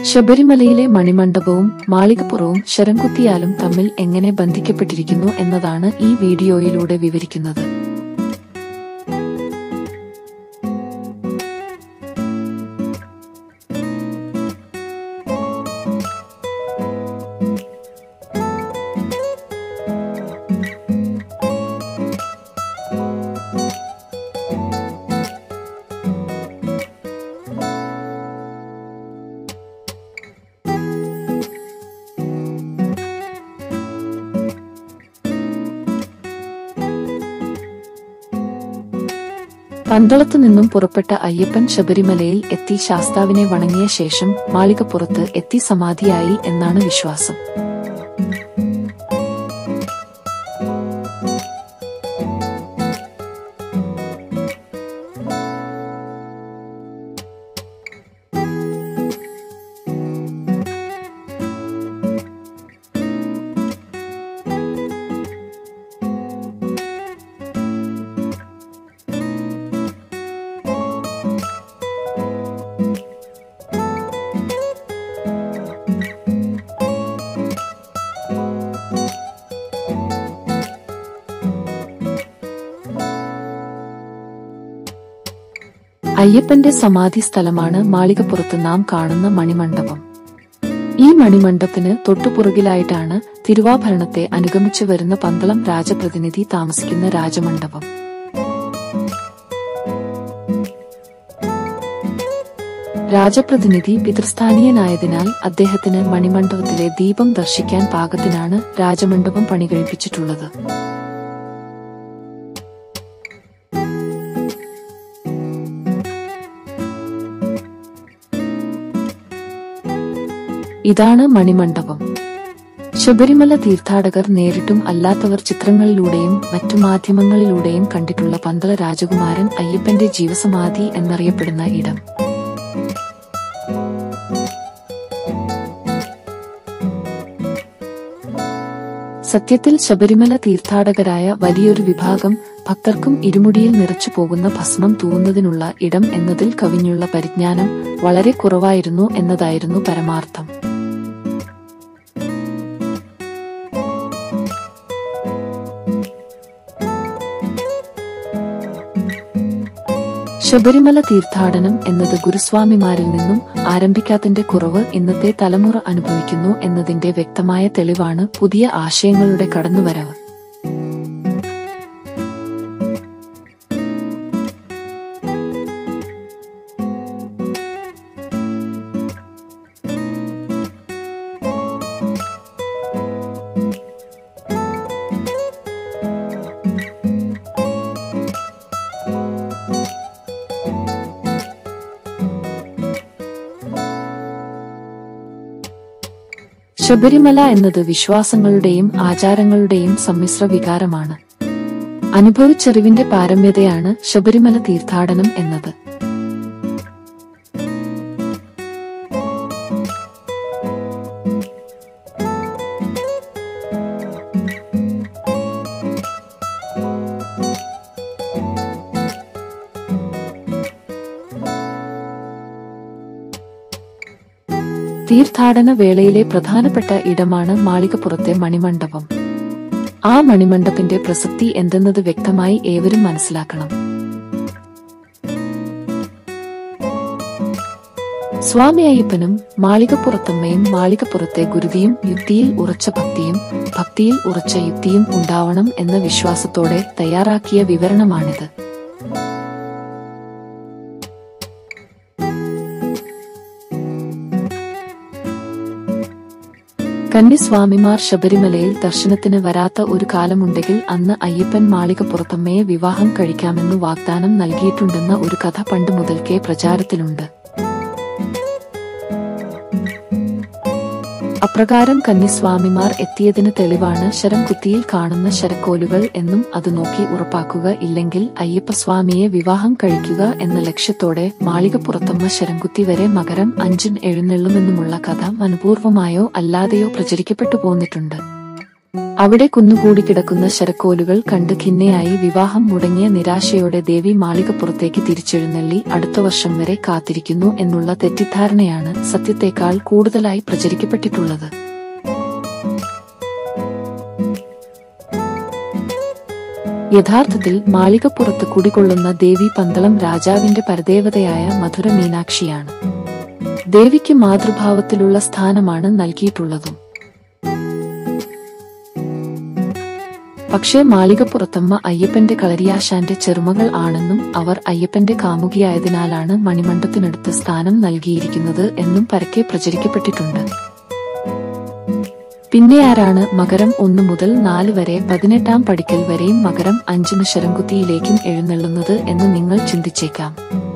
ശബരിമലയിലെ മണിമണ്ഡപവും മാളികപ്പുറവും ശരംകുത്തിയാലും തമ്മിൽ എങ്ങനെ ബന്ധിക്കപ്പെട്ടിരിക്കുന്നു എന്നതാണ് ഈ വീഡിയോയിലൂടെ വിവരിക്കുന്നത് പന്തളത്തു നിന്നും പുറപ്പെട്ട അയ്യപ്പൻ ശബരിമലയിൽ എത്തി ശാസ്താവിനെ വണങ്ങിയ ശേഷം മാളികപ്പുറത്ത് എത്തി സമാധിയായി എന്നാണ് വിശ്വാസം അയ്യപ്പന്റെ സമാധി സ്ഥലമാണ് മാളികപ്പുറത്ത് നാം കാണുന്ന മണിമണ്ഡപം ഈ മണിമണ്ഡപത്തിന് തൊട്ടുപുറകിലായിട്ടാണ് തിരുവാഭരണത്തെ അനുഗമിച്ചു വരുന്ന പന്തളം രാജപ്രതിനിധി താമസിക്കുന്ന രാജമണ്ഡപം രാജപ്രതിനിധി പിതൃസ്ഥാനീയനായതിനാൽ അദ്ദേഹത്തിന് മണിമണ്ഡപത്തിലെ ദീപം ദർശിക്കാൻ പാകത്തിനാണ് രാജമണ്ഡപം പണികഴിപ്പിച്ചിട്ടുള്ളത് ഇതാണ് മണിമണ്ഡപം ശബരിമല തീർത്ഥാടകർ നേരിട്ടും അല്ലാത്തവർ ചിത്രങ്ങളിലൂടെയും മറ്റു മാധ്യമങ്ങളിലൂടെയും കണ്ടിട്ടുള്ള പന്തള രാജകുമാരൻ അയ്യപ്പന്റെ ജീവസമാധി എന്നറിയപ്പെടുന്ന ഇടം സത്യത്തിൽ ശബരിമല തീർത്ഥാടകരായ വലിയൊരു വിഭാഗം ഭക്തർക്കും ഇരുമുടിയിൽ നിറച്ചു പോകുന്ന ഭസ്മം തൂവുന്നതിനുള്ള ഇടം എന്നതിൽ കവിഞ്ഞുള്ള പരിജ്ഞാനം വളരെ കുറവായിരുന്നു എന്നതായിരുന്നു പരമാർത്ഥം ശബരിമല തീർത്ഥാടനം എന്നത് ഗുരുസ്വാമിമാരിൽ നിന്നും ആരംഭിക്കാത്തതിന്റെ കുറവ് ഇന്നത്തെ തലമുറ അനുഭവിക്കുന്നു എന്നതിന്റെ വ്യക്തമായ തെളിവാണ് പുതിയ ആശയങ്ങളുടെ കടന്നുവരവ് ശബരിമല എന്നത് വിശ്വാസങ്ങളുടെയും ആചാരങ്ങളുടെയും സമ്മിശ്ര വികാരമാണ് അനുഭവിച്ചറിവിന്റെ പാരമ്യതയാണ് ശബരിമല തീർത്ഥാടനം എന്നത് തീർത്ഥാടന വേളയിലെ പ്രധാനപ്പെട്ട ഇടമാണ് മാളികപ്പുറത്തെ മണിമണ്ഡപം ആ മണിമണ്ഡപത്തിന്റെ പ്രസക്തി എന്തെന്നത് വ്യക്തമായി ഏവരും മനസ്സിലാക്കണം സ്വാമി അയ്യപ്പനും മാളികപ്പുറത്തമ്മയും മാളികപ്പുറത്തെ ഗുരുതിയും യുക്തിയിൽ ഉറച്ച ഭക്തിയും ഭക്തിയിൽ ഉറച്ച യുക്തിയും ഉണ്ടാവണം എന്ന വിശ്വാസത്തോടെ തയ്യാറാക്കിയ വിവരണമാണിത് കന്യസ്വാമിമാർ ശബരിമലയിൽ ദർശനത്തിന് വരാത്ത ഒരു കാലമുണ്ടെങ്കിൽ അന്ന് അയ്യപ്പൻ മാളികപ്പുറത്തമ്മയെ വിവാഹം കഴിക്കാമെന്നു വാഗ്ദാനം നൽകിയിട്ടുണ്ടെന്ന ഒരു കഥ പണ്ട് മുതൽക്കേ പ്രചാരത്തിലുണ്ട് അപ്രകാരം കന്യസ്വാമിമാർ എത്തിയതിന് തെളിവാണ് ശരംകുത്തിയിൽ കാണുന്ന ശരക്കോലുകൾ എന്നും അത് നോക്കി ഉറപ്പാക്കുക ഇല്ലെങ്കിൽ അയ്യപ്പസ്വാമിയെ വിവാഹം കഴിക്കുക എന്ന ലക്ഷ്യത്തോടെ മാളികപ്പുറത്തമ്മ ശരംകുത്തി വരെ മകരം അഞ്ചിന് എഴുന്നള്ളുമെന്നുമുള്ള കഥ മനപൂർവമായോ അല്ലാതെയോ പ്രചരിക്കപ്പെട്ടു പോന്നിട്ടുണ്ട് അവിടെ കുന്നുകൂടി കിടക്കുന്ന ശരക്കോലുകൾ കണ്ട് ഖിന്നയായി വിവാഹം മുടങ്ങിയ നിരാശയോടെ ദേവി മാളികപ്പുറത്തേക്ക് തിരിച്ചെഴുന്നള്ളി അടുത്ത വർഷം വരെ കാത്തിരിക്കുന്നു എന്നുള്ള തെറ്റിദ്ധാരണയാണ് സത്യത്തേക്കാൾ കൂടുതലായി പ്രചരിക്കപ്പെട്ടിട്ടുള്ളത് യഥാർത്ഥത്തിൽ മാളികപ്പുറത്ത് കുടികൊള്ളുന്ന ദേവി പന്തളം രാജാവിന്റെ പരദേവതയായ മധുര മീനാക്ഷിയാണ് ദേവിക്ക് മാതൃഭാവത്തിലുള്ള സ്ഥാനമാണ് നൽകിയിട്ടുള്ളതും പക്ഷേ മാളികപ്പുറത്തമ്മ അയ്യപ്പന്റെ കളരിയാശാന്റെ ചെറുമകൾ ആണെന്നും അവർ അയ്യപ്പന്റെ കാമുകിയായതിനാലാണ് മണിമണ്ഡത്തിനടുത്ത് സ്ഥാനം നൽകിയിരിക്കുന്നത് എന്നും പരക്കെ പ്രചരിക്കപ്പെട്ടിട്ടുണ്ട് പിന്നെ ആരാണ് മകരം ഒന്ന് മുതൽ നാല് വരെ പതിനെട്ടാം പടിക്കൽ വരെയും മകരം അഞ്ചിന് ശരംകുത്തിയിലേക്കും എഴുന്നള്ളുന്നത് എന്ന് നിങ്ങൾ ചിന്തിച്ചേക്കാം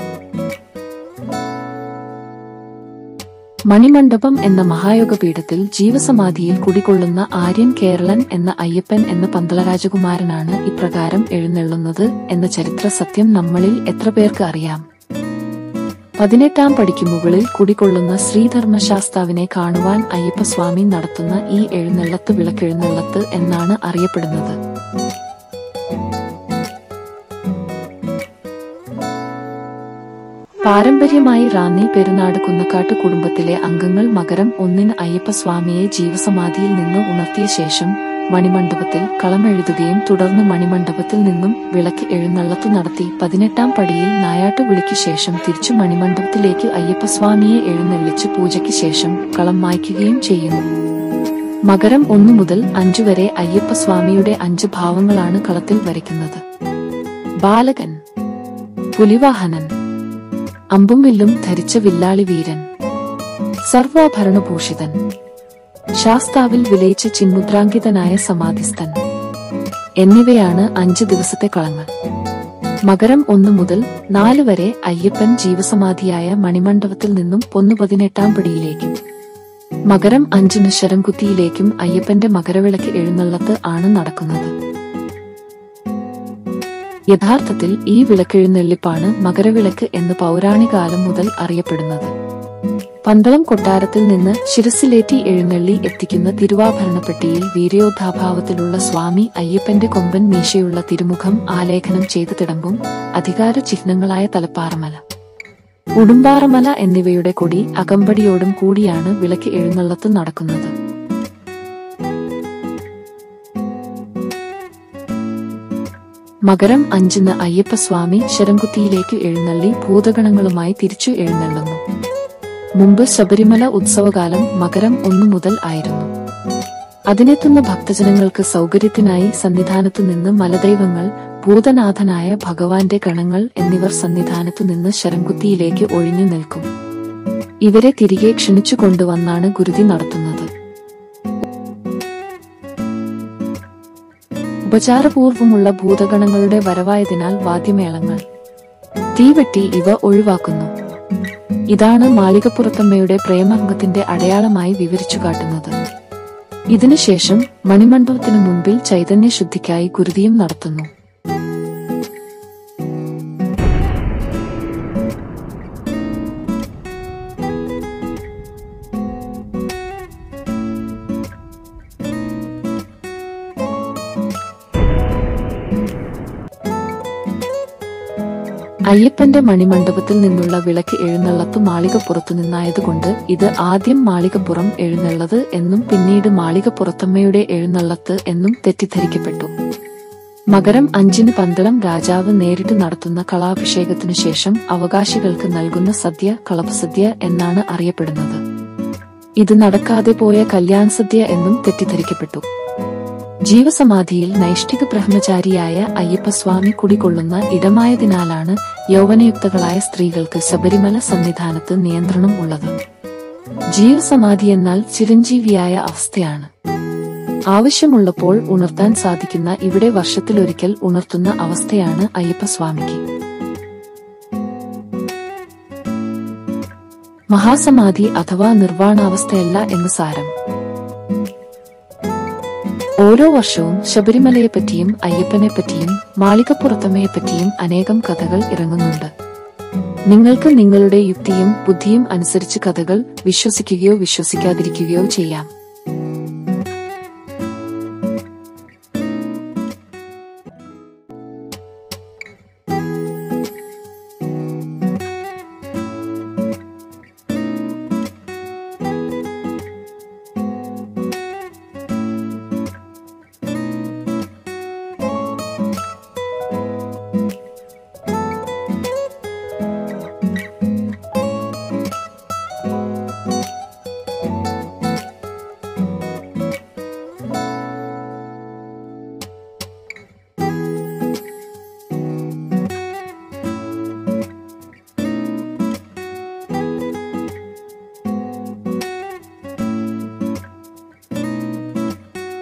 മണിമണ്ഡപം എന്ന മഹായോഗ പീഠത്തിൽ ജീവസമാധിയിൽ കുടികൊള്ളുന്ന ആര്യൻ കേരളൻ എന്ന അയ്യപ്പൻ എന്ന പന്തള രാജകുമാരനാണ് ഇപ്രകാരം എഴുന്നള്ളുന്നത് എന്ന ചരിത്ര സത്യം നമ്മളിൽ എത്ര പേർക്ക് അറിയാം പതിനെട്ടാം പടിക്ക് മുകളിൽ കുടികൊള്ളുന്ന ശ്രീധർമ്മശാസ്താവിനെ കാണുവാൻ അയ്യപ്പസ്വാമി നടത്തുന്ന ഈ എഴുന്നള്ളത്ത് വിളക്കെഴുന്നള്ളത്ത് എന്നാണ് അറിയപ്പെടുന്നത് പാരമ്പര്യമായി റാന്നി പെരുന്നാട് കുന്നക്കാട്ട് കുടുംബത്തിലെ അംഗങ്ങൾ മകരം ഒന്നിന് അയ്യപ്പസ്വാമിയെ ജീവസമാധിയിൽ നിന്ന് ഉണർത്തിയ ശേഷം മണിമണ്ഡപത്തിൽ കളമെഴുതുകയും തുടർന്ന് മണിമണ്ഡപത്തിൽ നിന്നും വിളക്ക് എഴുന്നള്ളത്ത് നടത്തി പതിനെട്ടാം പടിയിൽ നായാട്ട് വിളിക്ക് ശേഷം തിരിച്ചു മണിമണ്ഡപത്തിലേക്ക് അയ്യപ്പസ്വാമിയെ എഴുന്നള്ളിച്ച് പൂജയ്ക്ക് ശേഷം കളം മായ്ക്കുകയും ചെയ്യുന്നു മകരം ഒന്നു മുതൽ അഞ്ചു വരെ അയ്യപ്പസ്വാമിയുടെ അഞ്ച് ഭാവങ്ങളാണ് കളത്തിൽ വരയ്ക്കുന്നത് ബാലകൻ പുലിവാഹനൻ അമ്പും വില്ലും ധരിച്ച വില്ലാളി വീരൻ സർവാഭരണഭൂഷിതൻ ശാസ്താവിൽ വിലയിച്ച ചിന്മുദ്രാങ്കിതനായ സമാധിസ്ഥൻ എന്നിവയാണ് അഞ്ച് ദിവസത്തെ കളങ്ങൾ മകരം ഒന്നു മുതൽ നാല് വരെ അയ്യപ്പൻ ജീവസമാധിയായ മണിമണ്ഡപത്തിൽ നിന്നും പൊന്നു പതിനെട്ടാം പടിയിലേക്കും മകരം അഞ്ചിന് ശരംകുത്തിയിലേക്കും അയ്യപ്പന്റെ മകരവിളക്ക് എഴുന്നള്ളത്ത് ആണ് നടക്കുന്നത് യഥാർത്ഥത്തിൽ ഈ വിളക്കെഴുന്നള്ളിപ്പാണ് മകരവിളക്ക് എന്ന് പൗരാണികാലം മുതൽ അറിയപ്പെടുന്നത് പന്തളം കൊട്ടാരത്തിൽ നിന്ന് ശിരസിലേറ്റി എഴുന്നള്ളി എത്തിക്കുന്ന തിരുവാഭരണപ്പെട്ടിയിൽ വീരയോദ്ധാഭാവത്തിലുള്ള സ്വാമി അയ്യപ്പന്റെ കൊമ്പൻ മീശയുള്ള തിരുമുഖം ആലേഖനം ചെയ്ത തിടമ്പും അധികാര ചിഹ്നങ്ങളായ തലപ്പാറമല ഉടുമ്പാറമല എന്നിവയുടെ കൊടി അകമ്പടിയോടും കൂടിയാണ് വിളക്ക് എഴുന്നള്ളത്ത് നടക്കുന്നത് മകരം അഞ്ചിന് അയ്യപ്പസ്വാമി ശരംകുത്തിയിലേക്ക് എഴുന്നള്ളി ഭൂതഗണങ്ങളുമായി തിരിച്ചു എഴുന്നള്ളുന്നു മുമ്പ് ശബരിമല ഉത്സവകാലം മകരം ഒന്നു മുതൽ ആയിരുന്നു അതിനെത്തുന്ന ഭക്തജനങ്ങൾക്ക് സൗകര്യത്തിനായി സന്നിധാനത്തു നിന്ന് മലദൈവങ്ങൾ ഭൂതനാഥനായ ഭഗവാന്റെ ഗണങ്ങൾ എന്നിവർ സന്നിധാനത്തു നിന്ന് ശരംകുത്തിയിലേക്ക് ഒഴിഞ്ഞു നിൽക്കും ഇവരെ തിരികെ ക്ഷണിച്ചു കൊണ്ടുവന്നാണ് ഗുരുതി നടത്തുന്നത് ഉപചാരപൂർവമുള്ള ഭൂതഗണങ്ങളുടെ വരവായതിനാൽ വാദ്യമേളങ്ങൾ തീവെട്ടി ഇവ ഒഴിവാക്കുന്നു ഇതാണ് മാളികപ്പുറത്തമ്മയുടെ പ്രേമാംഗത്തിന്റെ അടയാളമായി വിവരിച്ചു കാട്ടുന്നത് ഇതിനുശേഷം മണിമണ്ഡപത്തിനു മുമ്പിൽ ചൈതന്യശുദ്ധിക്കായി ഗുരുതിയും നടത്തുന്നു അയ്യപ്പന്റെ മണിമണ്ഡപത്തിൽ നിന്നുള്ള വിളക്ക് എഴുന്നള്ളത്ത് മാളികപ്പുറത്തു നിന്നായതുകൊണ്ട് ഇത് ആദ്യം മാളികപ്പുറം എഴുന്നള്ളത് എന്നും പിന്നീട് മാളികപ്പുറത്തമ്മയുടെ എഴുന്നള്ളത്ത് എന്നും തെറ്റിദ്ധരിക്കപ്പെട്ടു മകരം അഞ്ചിന് പന്തളം രാജാവ് നേരിട്ട് നടത്തുന്ന കളാഭിഷേകത്തിനു ശേഷം അവകാശികൾക്ക് നൽകുന്ന സദ്യ കളഭസദ്യ എന്നാണ് അറിയപ്പെടുന്നത് ഇത് നടക്കാതെ പോയ കല്യാൺ സദ്യ എന്നും തെറ്റിദ്ധരിക്കപ്പെട്ടു ജീവസമാധിയിൽ നൈഷ്ഠിക ബ്രഹ്മചാരിയായ അയ്യപ്പസ്വാമി കുടികൊള്ളുന്ന ഇടമായതിനാലാണ് യൗവനയുക്തകളായ സ്ത്രീകൾക്ക് ശബരിമല സന്നിധാനത്ത് നിയന്ത്രണം ഉള്ളത് ജീവസമാധി എന്നാൽ ചിരഞ്ജീവിയായ അവസ്ഥയാണ് ആവശ്യമുള്ളപ്പോൾ ഉണർത്താൻ സാധിക്കുന്ന ഇവിടെ വർഷത്തിലൊരിക്കൽ ഉണർത്തുന്ന അവസ്ഥയാണ് അയ്യപ്പസ്വാമിക്ക് മഹാസമാധി അഥവാ നിർവാണാവസ്ഥയല്ല എന്ന് സാരം ഓരോ വർഷവും ശബരിമലയെപ്പറ്റിയും അയ്യപ്പനെപ്പറ്റിയും മാളികപ്പുറത്തമ്മയെപ്പറ്റിയും അനേകം കഥകൾ ഇറങ്ങുന്നുണ്ട് നിങ്ങൾക്ക് നിങ്ങളുടെ യുക്തിയും ബുദ്ധിയും അനുസരിച്ച് കഥകൾ വിശ്വസിക്കുകയോ വിശ്വസിക്കാതിരിക്കുകയോ ചെയ്യാം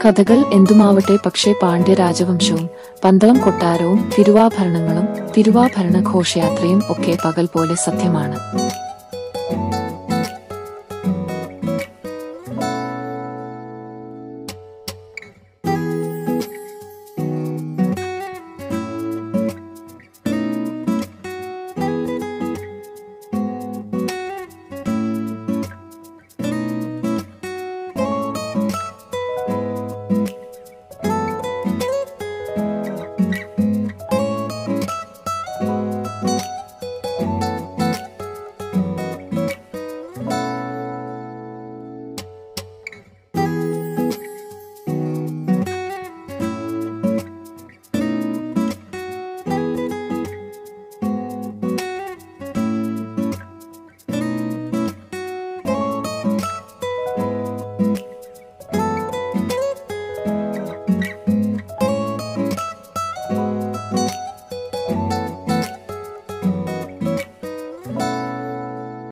കഥകൾ എന്തുമാവട്ടെ പക്ഷേ പാണ്ഡ്യ രാജവംശവും പന്തളം കൊട്ടാരവും തിരുവാഭരണങ്ങളും തിരുവാഭരണ ഘോഷയാത്രയും ഒക്കെ പകൽ പോലെ സത്യമാണ്